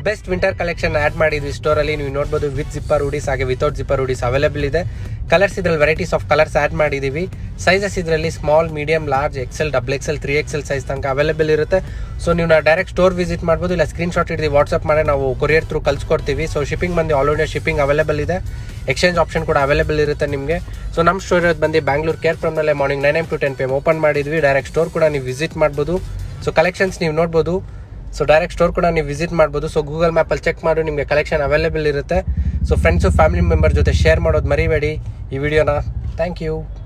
best winter collection add ಮಾಡಿದ್ವಿ ಸ್ಟೋರಲ್ಲಿ ನೀವು ನೋಡ್ಬೋದು ವಿತ್ ಜಿಪ್ಪರ್ ಹುಡೀಸ್ ಹಾಗೆ ವಿತೌಟ್ ಜಿಪ್ಪರ್ ಹುಡೀಸ್ ಅವೈಲೇಬಲ್ ಇದೆ ಕಲರ್ಸ್ ಇದ್ರಲ್ಲಿ ವೆರೈಟೀಸ್ ಆಫ್ ಕಲರ್ಸ್ ಆಡ್ ಮಾಡಿದೀವಿ ಸೈಜಸ್ ಇದರಲ್ಲಿ small medium large XL double XL three XL size ತನಕ ಅವೈಲೇಬಲ್ ಇರುತ್ತೆ ಸೊ ನೀವು ನಾವು ಡೈರೆಕ್ಟ್ ಸ್ಟೋರ್ ವಿಸಿಟ್ ಮಾಡ್ಬೋದು ಇಲ್ಲ ಸ್ಕ್ರೀನ್ ಶಾಟ್ ಹಿಡಿದು ವಾಟ್ಸಪ್ ಮಾಡಿ ನಾವು ಕೊರಿಯರ್ ಥ್ರೂ ಕಳ್ಸ್ಕೊಡ್ತೀವಿ ಸೊ ಶಿಪ್ಪಿಂಗ್ ಬಂದು ಆಲ್ ಇಂಡಿಯಾ ಶಿಪ್ಪಿಂಗ್ ಅವೈಲೇಬಲ್ ಇದೆ ಎಕ್ಸ್ಚೇಂಜ್ ಆಪ್ಷನ್ ಕೂಡ ಅವೈಲೇಬಲ್ ಇರುತ್ತೆ ನಿಮಗೆ ಸೊ ನಮ್ಮ ಸ್ಟೋರ್ ಇರೋದು ಬಂದು ಬ್ಯಾಂಗ್ಳೂರ್ ಕೇರ್ ಫ್ರಮ್ನಲ್ಲೇ morning nine AM to ten P M open ಮಾಡಿದ್ವಿ ಡೈರೆಕ್ಟ್ ಸ್ಟೋರ್ ಕೂಡ ನೀವು ವಿಸಿಟ್ ಮಾಡ್ಬೋದು ಸೊ ಕಲೆಕ್ಷನ್ಸ್ ನೀವು ನೋಡ್ಬೋದು ಸೊ ಡೈರೆಕ್ಟ್ ಸ್ಟೋರ್ ಕೂಡ ನೀವು ವಿಸಿಟ್ ಮಾಡ್ಬೋದು ಸೊ ಗೂಗಲ್ ಮ್ಯಾಪಲ್ಲಿ ಚೆಕ್ ಮಾಡಿ ನಿಮಗೆ ಕಲೆಕ್ಷನ್ ಅವೈಲೇಬಲ್ ಇರುತ್ತೆ ಸೊ ಫ್ರೆಂಡ್ಸು ಫ್ಯಾಮಿಲಿ ಮೆಂಬರ್ ಜೊತೆ ಶೇರ್ ಮಾಡೋದು ಮರಿಬೇಡಿ ಈ ವಿಡಿಯೋನ ಥ್ಯಾಂಕ್ ಯು